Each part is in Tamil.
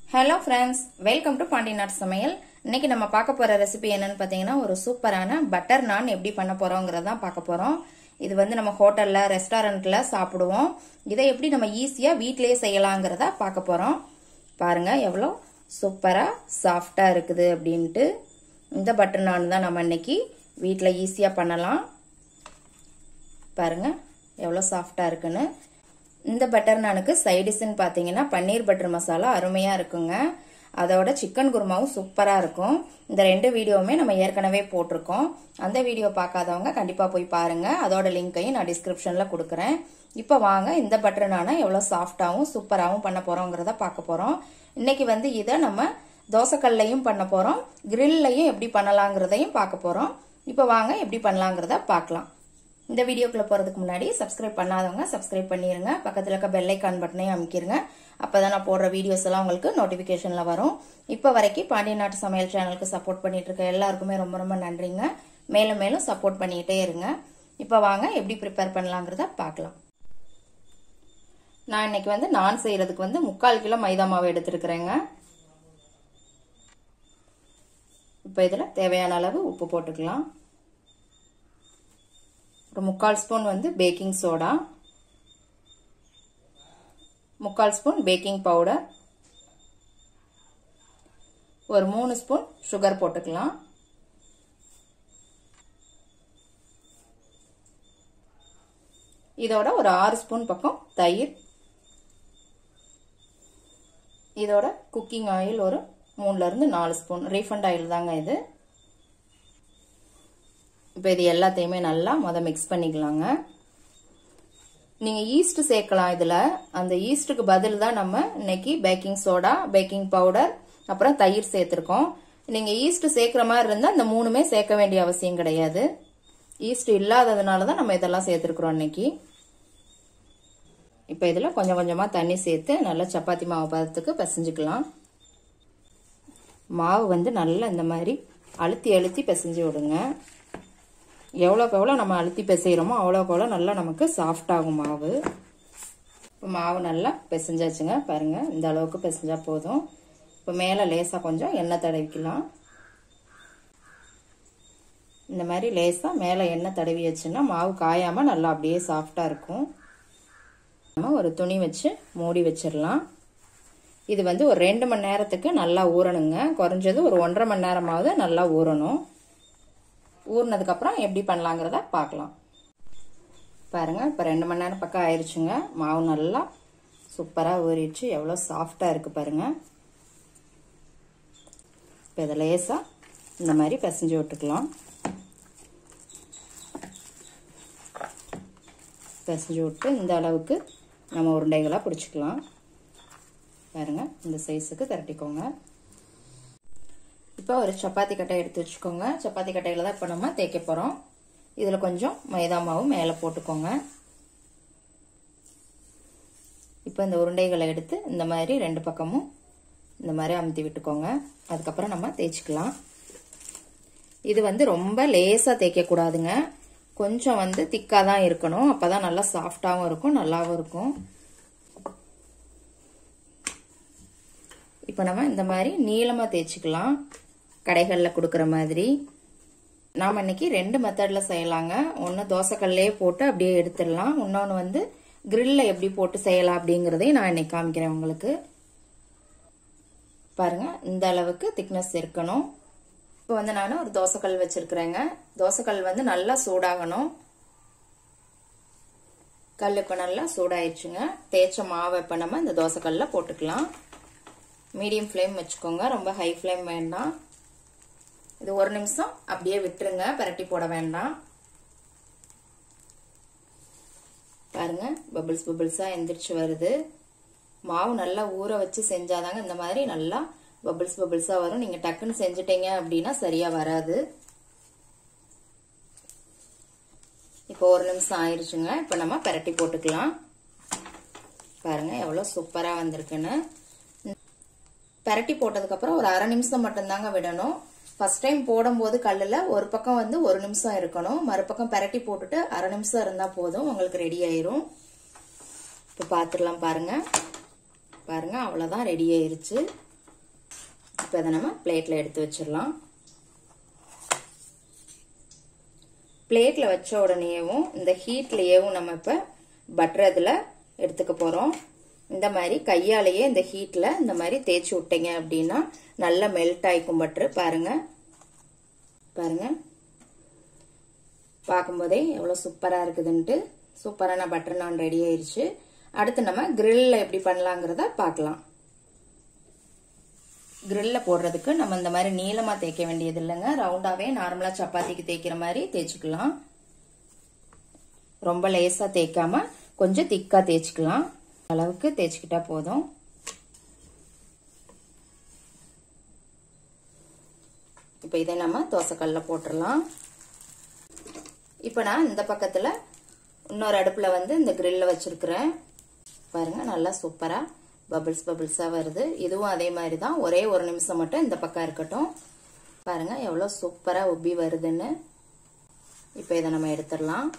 hello friends welcome to Pondy நாட் சமையல் இன்னைக்கு நம்ம பார்க்க போற ரெசிபி என்னன்னு பார்த்தீங்கன்னா ஒரு சூப்பரான பட்டர் நான் எப்படி பண்ண போறோங்கிறத பார்க்க போறோம் இது வந்து நம்ம ஹோட்டல்ல ரெஸ்டாரண்ட்ல சாப்பிடுவோம் இதை எப்படி நம்ம ஈஸியா வீட்டிலேயே செய்யலாங்கிறத பார்க்க போறோம் பாருங்க எவ்வளோ சூப்பரா சாஃப்டா இருக்குது அப்படின்ட்டு இந்த பட்டர் நான் தான் நம்ம இன்னைக்கு வீட்டில் ஈஸியாக பண்ணலாம் பாருங்க எவ்வளோ சாஃப்டாக இருக்குன்னு இந்த பட்டர் நானுக்கு சைடிஷ்னு பார்த்தீங்கன்னா பன்னீர் பட்டர் மசாலா அருமையாக இருக்குங்க அதோட சிக்கன் குருமாவும் சூப்பராக இருக்கும் இந்த ரெண்டு வீடியோவுமே நம்ம ஏற்கனவே போட்டிருக்கோம் அந்த வீடியோ பார்க்காதவங்க கண்டிப்பாக போய் பாருங்க அதோட லிங்கையும் நான் டிஸ்கிரிப்ஷனில் கொடுக்குறேன் இப்போ வாங்க இந்த பட்டர் நானை எவ்வளோ சாஃப்டாகவும் சூப்பராகவும் பண்ண போகிறோங்கிறத பார்க்க போகிறோம் இன்னைக்கு வந்து இதை நம்ம தோசைக்கல்லையும் பண்ண போகிறோம் கிரில்லையும் எப்படி பண்ணலாங்கிறதையும் பார்க்க போகிறோம் இப்போ வாங்க எப்படி பண்ணலாங்கிறத பார்க்கலாம் இந்த வீடியோக்குள்ள போறதுக்கு முன்னாடி சப்ஸ்கிரைப் பண்ணாதவங்க சப்ஸ்கிரைப் பண்ணிருங்க பக்கத்துல இருக்க பெல் ஐக்கான் பட்டனையும் அமைக்கிருங்க அப்பதான் நான் போடுற வீடியோஸ் எல்லாம் உங்களுக்கு நோட்டிபிகேஷன்ல வரும் இப்போ வரைக்கும் பாண்டிய நாட்டு சமையல் சேனலுக்கு சப்போர்ட் பண்ணிட்டு இருக்க எல்லாருக்குமே ரொம்ப ரொம்ப நன்றிங்க மேலும் மேலும் சப்போர்ட் பண்ணிக்கிட்டே இருங்க இப்போ வாங்க எப்படி ப்ரிப்பேர் பண்ணலாங்கிறத பார்க்கலாம் நான் இன்னைக்கு வந்து நான் செய்யறதுக்கு வந்து முக்கால் கிலோ மைதா மாவு எடுத்துருக்கிறேங்க இப்போ இதில் தேவையான அளவு உப்பு போட்டுக்கலாம் ஒரு முக்கால் ஸ்பூன் வந்து பேக்கிங் சோடா முக்கால் ஸ்பூன் பேக்கிங் பவுடர் ஒரு மூணு ஸ்பூன் சுகர் போட்டுக்கலாம் இதோட ஒரு ஆறு ஸ்பூன் பக்கம் தயிர் இதோட குக்கிங் ஆயில் ஒரு மூணுல இருந்து நாலு ஸ்பூன் ரீஃபண்ட் ஆயில் தாங்க இது இப்போ இது எல்லாத்தையுமே நல்லா மொதல் மிக்ஸ் பண்ணிக்கலாங்க நீங்கள் ஈஸ்ட் சேர்க்கலாம் இதில் அந்த ஈஸ்ட்டுக்கு பதில் தான் நம்ம இன்னைக்கு பேக்கிங் சோடா பேக்கிங் பவுடர் அப்புறம் தயிர் சேர்த்துருக்கோம் நீங்கள் ஈஸ்ட் சேர்க்குற மாதிரி இருந்தால் இந்த மூணுமே சேர்க்க வேண்டிய அவசியம் கிடையாது ஈஸ்ட் இல்லாததுனால தான் நம்ம இதெல்லாம் சேர்த்துருக்குறோம் இன்னைக்கு இப்போ இதில் கொஞ்சம் கொஞ்சமாக தண்ணி சேர்த்து நல்லா சப்பாத்தி மாவு பதத்துக்கு பிசைஞ்சுக்கலாம் மாவு வந்து நல்லா இந்த மாதிரி அழுத்தி அழுத்தி பிசைஞ்சு விடுங்க எவ்வளோக்கு எவ்வளோ நம்ம அழுத்தி பிசைகிறோமோ அவ்வளோக்கு எவ்வளோ நல்லா நமக்கு சாஃப்ட் ஆகும் மாவு இப்போ மாவு நல்லா பிசைஞ்சாச்சுங்க பாருங்கள் இந்த அளவுக்கு பிசைஞ்சா போதும் இப்போ மேலே லேசாக கொஞ்சம் எண்ணெய் தடவிக்கலாம் இந்த மாதிரி லேசாக மேலே எண்ணெய் தடவி வச்சுன்னா மாவு காயாமல் நல்லா அப்படியே சாஃப்டாக இருக்கும் நம்ம ஒரு துணி வச்சு மூடி வச்சிடலாம் இது வந்து ஒரு ரெண்டு மணி நேரத்துக்கு நல்லா ஊறணுங்க குறைஞ்சது ஒரு ஒன்றரை மணி நேரமாவது நல்லா ஊறணும் ஊறினதுக்கப்புறம் எப்படி பண்ணலாங்கிறத பார்க்கலாம் பாருங்க இப்போ ரெண்டு மணி நேரம் பக்கம் ஆயிடுச்சுங்க மாவு நல்லா சூப்பராக ஊறிடுச்சு எவ்வளோ சாஃப்டாக இருக்குது பாருங்க இப்போ இதை லேசாக இந்த மாதிரி பிசைஞ்சு விட்டுக்கலாம் பிசைஞ்சு விட்டு இந்த அளவுக்கு நம்ம உருண்டைகளாக பிடிச்சிக்கலாம் பாருங்க இந்த சைஸுக்கு திரட்டிக்கோங்க இப்போ ஒரு சப்பாத்தி கட்டை எடுத்து வச்சுக்கோங்க சப்பாத்தி கட்டையில் தான் இப்போ நம்ம தேய்க்க போகிறோம் இதில் கொஞ்சம் மைதா மாவு மேலே போட்டுக்கோங்க இப்போ இந்த உருண்டைகளை எடுத்து இந்த மாதிரி ரெண்டு பக்கமும் இந்த மாதிரி அமுத்தி விட்டுக்கோங்க அதுக்கப்புறம் நம்ம தேய்ச்சிக்கலாம் இது வந்து ரொம்ப லேசாக தேய்க்கக்கூடாதுங்க கொஞ்சம் வந்து திக்காக தான் இருக்கணும் அப்போ தான் நல்லா சாஃப்டாகவும் இருக்கும் நல்லாவும் இருக்கும் இப்போ நம்ம இந்த மாதிரி நீளமாக தேய்ச்சிக்கலாம் கடைகளில் கொடுக்குற மாதிரி நாம் இன்னைக்கு ரெண்டு மெத்தடில் செய்யலாங்க ஒன்று தோசைக்கல்லே போட்டு அப்படியே எடுத்துடலாம் இன்னொன்று வந்து கிரில்ல எப்படி போட்டு செய்யலாம் அப்படிங்கிறதையும் நான் இன்னைக்கு காமிக்கிறேன் உங்களுக்கு பாருங்க இந்த அளவுக்கு திக்னஸ் இருக்கணும் இப்போ வந்து நான் ஒரு தோசைக்கல் வச்சிருக்கிறேங்க தோசைக்கல் வந்து நல்லா சூடாகணும் கல் இப்போ நல்லா சூடாயிடுச்சுங்க தேய்ச்ச மாவை இப்போ நம்ம இந்த தோசைக்கல்ல போட்டுக்கலாம் மீடியம் ஃப்ளேம் வச்சுக்கோங்க ரொம்ப ஹை ஃப்ளேம் வேண்டாம் இது ஒரு நிமிஷம் அப்படியே விட்டுருங்க பரட்டி போட வேண்டாம் பாருங்க பபிள்ஸ் பபிள்ஸாக எந்திரிச்சு வருது மாவு நல்லா ஊற வச்சு செஞ்சாதாங்க இந்த மாதிரி நல்லா பபிள்ஸ் பபிள்ஸாக வரும் நீங்கள் டக்குன்னு செஞ்சுட்டீங்க அப்படின்னா சரியாக வராது இப்போ ஒரு நிமிஷம் ஆயிடுச்சுங்க இப்போ நம்ம பரட்டி போட்டுக்கலாம் பாருங்க எவ்வளோ சூப்பராக வந்திருக்குன்னு பரட்டி போட்டதுக்கப்புறம் ஒரு அரை நிமிஷம் மட்டும்தாங்க விடணும் ஃபர்ஸ்ட் டைம் போடும்போது கல்லில் ஒரு பக்கம் வந்து ஒரு நிமிஷம் இருக்கணும் மறுபக்கம் பரட்டி போட்டுட்டு அரை நிமிஷம் இருந்தால் போதும் உங்களுக்கு ரெடி ஆயிரும் இப்போ பார்த்துடலாம் பாருங்க பாருங்க அவ்வளோதான் ரெடி ஆயிருச்சு இப்போ அதை நம்ம பிளேட்டில் எடுத்து வச்சிடலாம் பிளேட்டில் வச்ச உடனேவும் இந்த ஹீட்லேயேவும் நம்ம இப்போ பட்டர் அதில் எடுத்துக்க போகிறோம் இந்த மாதிரி கையாலேயே இந்த ஹீட்டில் இந்த மாதிரி தேய்ச்சி விட்டீங்க அப்படின்னா நல்லா மெல்ட் ஆயிக்கும் பட்டர் பாருங்க பாருங்க பார்க்கும்போதே எவ்வளோ சூப்பராக இருக்குதுன்ட்டு சூப்பரான பட்டர் நான் ரெடி ஆயிடுச்சு அடுத்து நம்ம கிரில்ல எப்படி பண்ணலாங்கிறத பார்க்கலாம் கிரில்ல போடுறதுக்கு நம்ம இந்த மாதிரி நீளமா தேய்க்க வேண்டியது இல்லைங்க ரவுண்டாவே நார்மலா சப்பாத்திக்கு தேய்க்கிற மாதிரி தேய்ச்சிக்கலாம் ரொம்ப லேசா தேய்க்காம கொஞ்சம் திக்கா தேய்ச்சிக்கலாம் அளவுக்கு தேய்ச்சிக்கிட்டா போதும் இப்போ இதை நம்ம தோசைக்கல்ல போட்டுடலாம் இப்போ நான் இந்த பக்கத்தில் இன்னொரு அடுப்பில் வந்து இந்த கிரில்ல வச்சிருக்கிறேன் பாருங்க நல்லா சூப்பராக பபிள்ஸ் பபிள்ஸாக வருது இதுவும் அதே மாதிரி தான் ஒரே ஒரு நிமிஷம் மட்டும் இந்த பக்கம் இருக்கட்டும் பாருங்க எவ்வளோ சூப்பராக உப்பி வருதுன்னு இப்போ இதை நம்ம எடுத்துடலாம்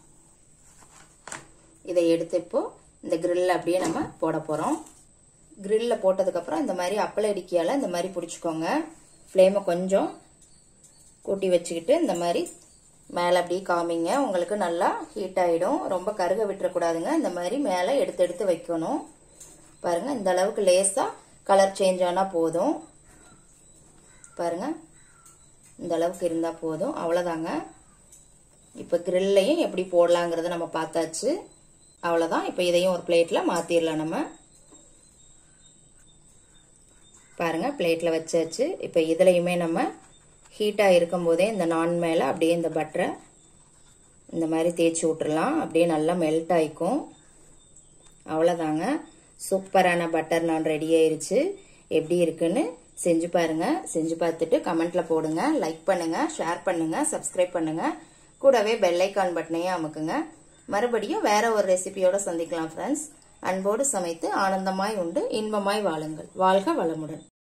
இதை எடுத்து இப்போ இந்த கிரில்ல அப்படியே நம்ம போட போகிறோம் கிரில்ல போட்டதுக்கப்புறம் இந்த மாதிரி அப்பள இடிக்கியால் இந்த மாதிரி பிடிச்சிக்கோங்க ஃப்ளேமை கொஞ்சம் கூட்டி வச்சுக்கிட்டு இந்த மாதிரி மேலே அப்படியே காமிங்க உங்களுக்கு நல்லா ஹீட் ஆகிடும் ரொம்ப கருக விட்டுறக்கூடாதுங்க இந்த மாதிரி மேலே எடுத்து எடுத்து வைக்கணும் பாருங்க இந்த அளவுக்கு லேசாக கலர் சேஞ்ச் ஆனால் போதும் பாருங்க இந்த அளவுக்கு இருந்தால் போதும் அவ்வளோதாங்க இப்போ கிரில்லையும் எப்படி போடலாங்கிறத நம்ம பார்த்தாச்சு அவ்வளோதான் இப்போ இதையும் ஒரு பிளேட்டில் மாற்றிடலாம் நம்ம பாருங்க பிளேட்டில் வச்சாச்சு இப்போ இதுலையுமே நம்ம ஹீட்டாக இருக்கும்போதே இந்த நான் மேலே அப்படியே இந்த பட்டரை இந்த மாதிரி தேய்ச்சி விட்டுறலாம் அப்படியே நல்லா மெல்ட் ஆயிக்கும் அவ்வளோதாங்க சூப்பரான பட்டர் நான் ரெடி ஆயிருச்சு எப்படி இருக்குன்னு செஞ்சு பாருங்க செஞ்சு பார்த்துட்டு கமெண்ட்ல போடுங்க லைக் பண்ணுங்க ஷேர் பண்ணுங்க சப்ஸ்கிரைப் பண்ணுங்க கூடவே பெல் ஐக்கான் பட்டனையும் அமுக்குங்க மறுபடியும் வேற ஒரு ரெசிபியோட சந்திக்கலாம் ஃப்ரெண்ட்ஸ் அன்போடு சமைத்து ஆனந்தமாய் உண்டு இன்பமாய் வாழுங்கள் வாழ்க வளமுடன்